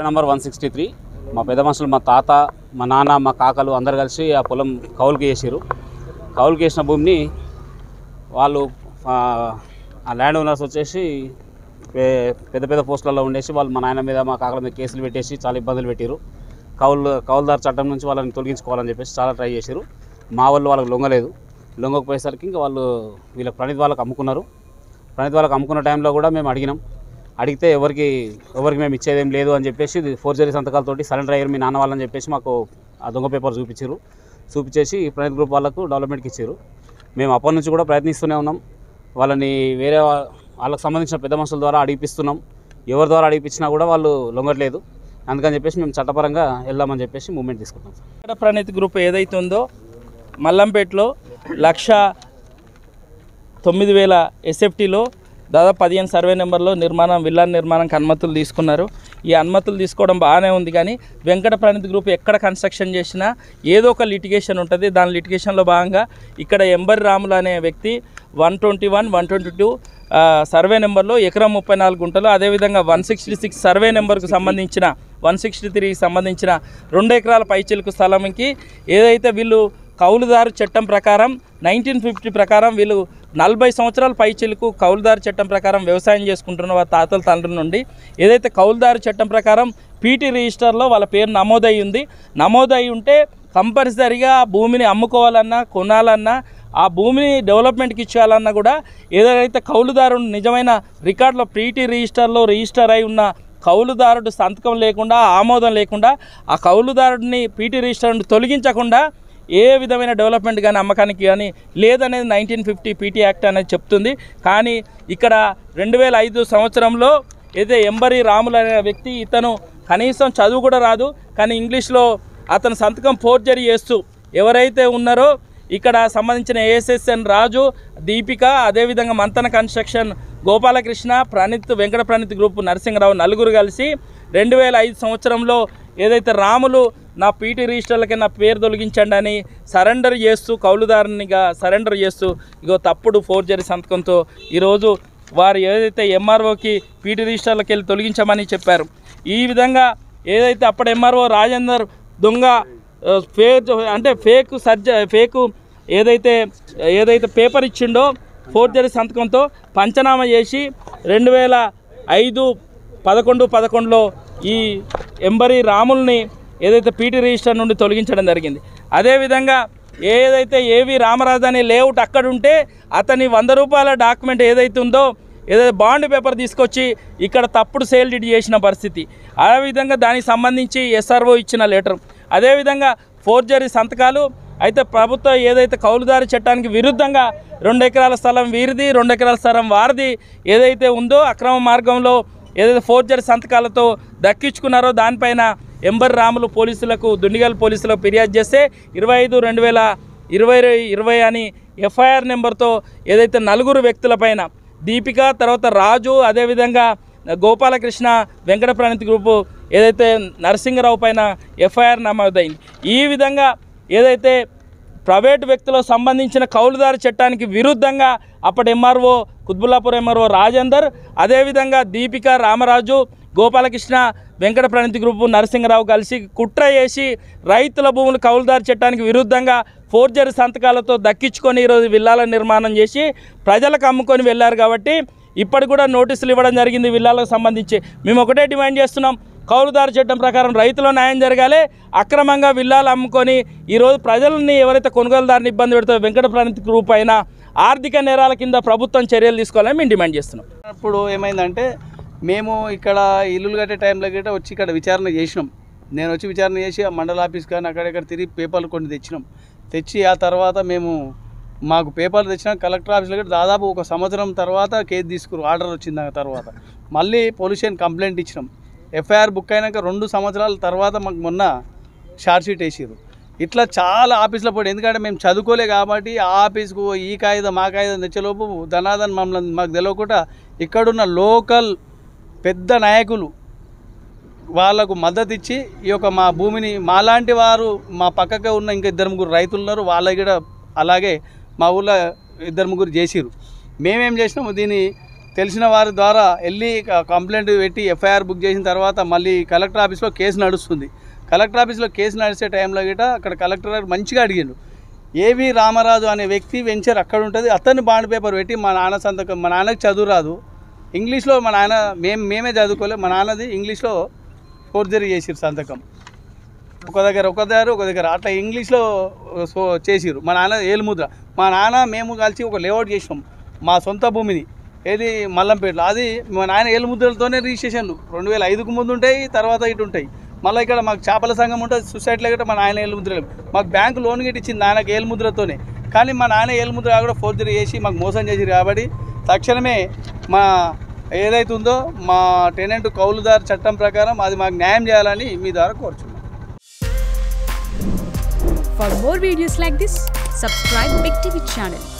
number one sixty three మా పెద్ద మనుషులు మా తాత మా నాన్న మా కాకలు అందరు కలిసి ఆ పొలం కౌలుకి వేసారు కౌలుకి వేసిన భూమిని వాళ్ళు ఆ, ఆ ల్యాండ్ ఓనర్స్ వచ్చేసి పే- పెద్ద పెద్ద పోస్టులలో ఉండేసి వాళ్ళు మా నాయన మీద మా కాకల మీద కేసులు పెట్టేసి చాలా ఇబ్బందులు పెట్టారు కౌలు కౌలుదారు చట్టం నుంచి వాళ్ళని తొలగించుకోవాలని చెప్పేసి చాలా ట్రై చేశారు మా వాళ్ళు వాళ్ళకి లొంగలేదు లొంగకపోయేసరికి ఇంకా వాళ్ళు వీళ్ళకి ప్రణీత్ వాళ్ళకి అమ్ముకున్నారు ప్రణీత్ వాళ్ళకి అమ్ముకున్న టైంలో కూడా మేము అడిగినాం అడిగితే ఎవరికి ఎవరికి మేము ఇచ్చేదేం లేదు అని చెప్పేసి ఫోర్జరీ సంతకాలతోటి సరెండర్ అయ్యారు మీ నాన్న వాళ్ళని చెప్పేసి మాకు ఆ దొంగ పేపర్ చూపించారు చూపించేసి ప్రణీత్ గ్రూప్ వాళ్ళకు డెవలప్మెంట్కి ఇచ్చారు మేము అప్పటి నుంచి కూడా ప్రయత్నిస్తూనే ఉన్నాం వాళ్ళని వేరే వా- వాళ్ళకి సంబంధించిన పెద్ద మనుషుల ద్వారా అడిగిపిస్తున్నాం ఎవరి ద్వారా అడిగిపించినా కూడా వాళ్ళు లొంగట్లేదు అందుకని చెప్పేసి మేము చట్టపరంగా వెళ్దామని చెప్పేసి మూమెంట్ తీసుకుంటాం సార్ వెంకట ప్రణీత్ గ్రూప్ ఏదైతే ఉందో మల్లంపేటలో లక్ష తొమ్మిది వేల ఎస్ఎఫ్టీలో దాదాపు పదిహేను సర్వే నెంబర్లో నిర్మాణం విల్లా నిర్మాణానికి అనుమతులు తీసుకున్నారు ఈ అనుమతులు తీసుకోవడం బాగానే ఉంది కానీ వెంకట ప్రణీత్ గ్రూప్ ఎక్కడ కన్స్ట్రక్షన్ చేసినా ఏదో ఒక లిటిగేషన్ ఉంటుంది దాని లిటిగేషన్లో భాగంగా ఇక్కడ ఎంబరి రాములు అనే వ్యక్తి one twenty one one twenty two survey నెంబర్లో ఎకరం ముప్పై నాలుగు గుంటలు అదేవిధంగా వన్ సిక్స్టీ సిక్స్ సర్వే నెంబర్కు సంబంధించిన వన్ సిక్స్టీ త్రీకి సంబంధించిన రెండు ఎకరాల పైచిలుకు స్థలంకి ఏదైతే వీళ్ళు కౌలుదారు చట్టం ప్రకారం నైన్టీన్ ఫిఫ్టీ ప్రకారం వీళ్ళు నలభై సంవత్సరాల పైచిలుకు కౌలుదారు చట్టం ప్రకారం వ్యవసాయం చేసుకుంటున్న వాళ్ళ తాతల తండ్రి నుండి ఏదైతే కౌలుదారు చట్టం ప్రకారం పీటీ రిజిస్టర్లో వాళ్ళ పేరు నమోదై ఉంది నమోదై ఉంటే కంపల్సరీగా ఆ భూమిని అమ్ముకోవాలన్నా కొనాలన్నా ఆ భూమిని డెవలప్మెంట్కి ఇచ్చేయాలన్నా కూడా ఏదైతే కౌలుదారు నిజమైన రికార్డులో పీటీ రిజిస్టర్లో రిజిస్టర్ అయి ఉన్న కౌలుదారుడు సంతకం లేకుండా ఆమోదం లేకుండా ఆ కౌలుదారుడిని పీటీ రిజిస్టర్ నుండి తొలగించకుండా ఏ విధమైన డెవలప్మెంట్ కానీ అమ్మకానికి కానీ లేదనేది నైన్టీన్ ఫిఫ్టీ పీటీ యాక్ట్ అనేది చెప్తుంది కానీ ఇక్కడ రెండు వేల ఐదు సంవత్సరంలో ఏదైతే ఎంబరి రాములు అనే వ్యక్తి ఇతను కనీసం చదువు కూడా రాదు కానీ ఇంగ్లీష్లో అతను సంతకం ఫోర్జరీ చేస్తూ ఎవరైతే ఉన్నారో ఇక్కడ సంబంధించిన ఏఎస్ఎస్ఎన్ రాజు దీపిక అదేవిధంగా మంతన కన్స్ట్రక్షన్ గోపాలకృష్ణ ప్రణీత్ వెంకట ప్రణీత్ గ్రూప్ నరసింహరావు నలుగురు కలిసి రెండు వేల ఐదు సంవత్సరంలో ఏదైతే రాములు నా పీటీ రిజిస్టర్లకి నా పేరు తొలగించండి అని సరెండర్ చేస్తూ కౌలుదారునిగా సరెండర్ చేస్తూ ఇగో తప్పుడు ఫోర్జరీ సంతకంతో ఈరోజు వారు ఏదైతే ఎంఆర్ఓకి పీటీ రిజిస్టర్లకు వెళ్ళి తొలగించమని చెప్పారు ఈ విధంగా ఏదైతే అప్పుడు ఎంఆర్ఓ రాజేందర్ దొంగ ఆ, ఫేక్ అంటే ఫేక్ సర్జ ఫేక్ ఏదైతే ఏదైతే పేపర్ ఇచ్చిండో ఫోర్జరీ సంతకంతో పంచనామా చేసి రెండు వేల ఐదు పదకొండు పదకొండులో ఈ ఎంబరి రాముల్ని ఏదైతే పీటీ రిజిస్టర్ నుండి తొలగించడం జరిగింది అదేవిధంగా ఏదైతే ఏవి రామరాజు అనే లేఅవుట్ అక్కడ ఉంటే అతని వంద రూపాయల డాక్యుమెంట్ ఏదైతే ఉందో ఏదైతే బాండ్ పేపర్ తీసుకొచ్చి ఇక్కడ తప్పుడు సేల్ డీడ్ చేసిన పరిస్థితి అదేవిధంగా దానికి సంబంధించి ఎస్ఆర్ఓ ఇచ్చిన లెటర్ అదేవిధంగా ఫోర్జరీ సంతకాలు అయితే ప్రభుత్వం ఏదైతే కౌలుదారి చట్టానికి విరుద్ధంగా రెండు ఎకరాల స్థలం వీరిది రెండు ఎకరాల స్థలం వారిది ఏదైతే ఉందో అక్రమ మార్గంలో ఏదైతే ఫోర్జరీ సంతకాలతో దక్కించుకున్నారో దానిపైన ఎంబర్ రాములు పోలీసులకు దుండిగల్ పోలీసులకు ఫిర్యాదు చేస్తే ఇరవై ఐదు రెండు వేల ఇరవై ఇరవై అని ఎఫ్ఐఆర్ నెంబర్తో ఏదైతే నలుగురు వ్యక్తులపైన దీపిక తర్వాత రాజు అదేవిధంగా గోపాలకృష్ణ వెంకట ప్రణీత్ గ్రూపు ఏదైతే నరసింహరావు పైన ఎఫ్ఐఆర్ నమోదైంది ఈ విధంగా ఏదైతే ప్రైవేటు వ్యక్తులకు సంబంధించిన కౌలుదారు చట్టానికి విరుద్ధంగా అప్పటి ఎంఆర్ఓ కుత్బుల్లాపూర్ ఎంఆర్ఓ రాజేందర్ అదేవిధంగా దీపిక రామరాజు గోపాలకృష్ణ వెంకట ప్రణితి గ్రూపు నరసింహరావు కలిసి కుట్ర చేసి రైతుల భూములు కౌలుదారు చట్టానికి విరుద్ధంగా ఫోర్జరీ సంతకాలతో దక్కించుకొని ఈరోజు విల్లాల నిర్మాణం చేసి ప్రజలకు అమ్ముకొని వెళ్ళారు కాబట్టి ఇప్పటికి కూడా నోటీసులు ఇవ్వడం జరిగింది విల్లాలకు సంబంధించి మేము ఒకటే డిమాండ్ చేస్తున్నాం కౌలుదారు చట్టం ప్రకారం రైతుల న్యాయం జరగాలి అక్రమంగా విల్లాలు అమ్ముకొని ఈరోజు ప్రజలని ఎవరైతే కొనుగోలుదారుని ఇబ్బంది పెడతారో వెంకట ప్రణితి గ్రూప్ అయిన ఆర్థిక నేరాల కింద ప్రభుత్వం చర్యలు తీసుకోవాలని మేము డిమాండ్ చేస్తున్నాం అప్పుడు ఏమైందంటే మేము ఇక్కడ ఇల్లులు కట్టే టైంలో గిట్ట వచ్చి ఇక్కడ విచారణ చేసినాం నేను వచ్చి విచారణ చేసి ఆ మండల ఆఫీస్ కానీ అక్కడెక్కడ తిరిగి పేపర్లు కొన్ని తెచ్చినాం తెచ్చి ఆ తర్వాత మేము మాకు పేపర్లు తెచ్చిన కలెక్టర్ ఆఫీస్లో కూడా దాదాపు ఒక సంవత్సరం తర్వాత కేసు తీసుకురు ఆర్డర్ వచ్చింది ఆ తర్వాత మళ్ళీ పోలీస్ కంప్లైంట్ ఇచ్చినాం ఎఫ్ఐఆర్ బుక్ అయినాక రెండు సంవత్సరాల తర్వాత మాకు మొన్న షార్ట్ షీట్ వేసారు ఇట్లా చాలా ఆఫీసులో పోయి ఎందుకంటే మేము చదువుకోలే కాబట్టి ఆ ఆఫీస్కు ఈ కాగితం ఆ కాగితం తెచ్చేలోపు ధనాదన్ మమ్మల్ని మాకు తెలియకుండా ఇక్కడున్న లోకల్ పెద్ద నాయకులు వాళ్ళకు మద్దతు ఇచ్చి ఈ యొక్క మా భూమిని మాలాంటి వారు మా పక్కకే ఉన్న ఇంకా ఇద్దరు ముగ్గురు రైతులు ఉన్నారు వాళ్ళకి కూడా అలాగే మా ఊళ్ళో ఇద్దరు ముగ్గురు చేసిరు మేమేం చేసినాము దీన్ని తెలిసిన వారి ద్వారా వెళ్ళి క- కంప్లైంట్ పెట్టి ఎఫ్ఐఆర్ బుక్ చేసిన తర్వాత మళ్ళీ కలెక్టర్ ఆఫీస్లో కేసు నడుస్తుంది కలెక్టర్ ఆఫీస్లో కేసు నడిచే టైంలో గిట అక్కడ కలెక్టర్ గారు మంచిగా అడిగిండు ఏవి రామరాజు అనే వ్యక్తి వెంచర్ అక్కడ ఉంటుంది అతన్ని బాండ్ పేపర్ పెట్టి మా నాన్న సంతకం మా నాన్నకి చదువు రాదు ఇంగ్లీష్లో మా నాన్న మేము మేమే చదువుకోలేదు మా నాన్నది ఇంగ్లీష్లో ఫోర్జరీ చేసిరు సంతకం ఒక దగ్గర ఒక దగ్గర ఒక దగ్గర అట్లా ఇంగ్లీష్లో సో చేసిరు మా నాన్న ఏలుముద్ర మా నాన్న మేము కలిసి ఒక లేఅవుట్ చేసినాం మా సొంత భూమిని ఏది మల్లంపేటలో అది మా నాయన ఏలుముద్రలతోనే రిజిస్ట్రేషన్లు రెండు వేల ఐదుకు ముందు ఉంటాయి తర్వాత ఇటు ఉంటాయి మళ్ళీ ఇక్కడ మాకు చేపల సంఘం ఉంటుంది సొసైటీలో గట్రా మా నాయన ఏలుముద్రలు మాకు బ్యాంకు లోన్ గిట్ట ఇచ్చింది నాన్నకి ఏలుముద్రతోనే కానీ మా నాన్న ఏలుముద్ర కూడా ఫోర్జరీ చేసి మాకు మోసం చేసిరు కాబట్టి తక్షణమే మా ఏదైతే ఉందో మా టెనెంట్ కౌలుదారు చట్టం ప్రకారం అది మాకు న్యాయం చేయాలని మీ ద్వారా కోరుచున్నాం For more videos like this, subscribe Big TV channel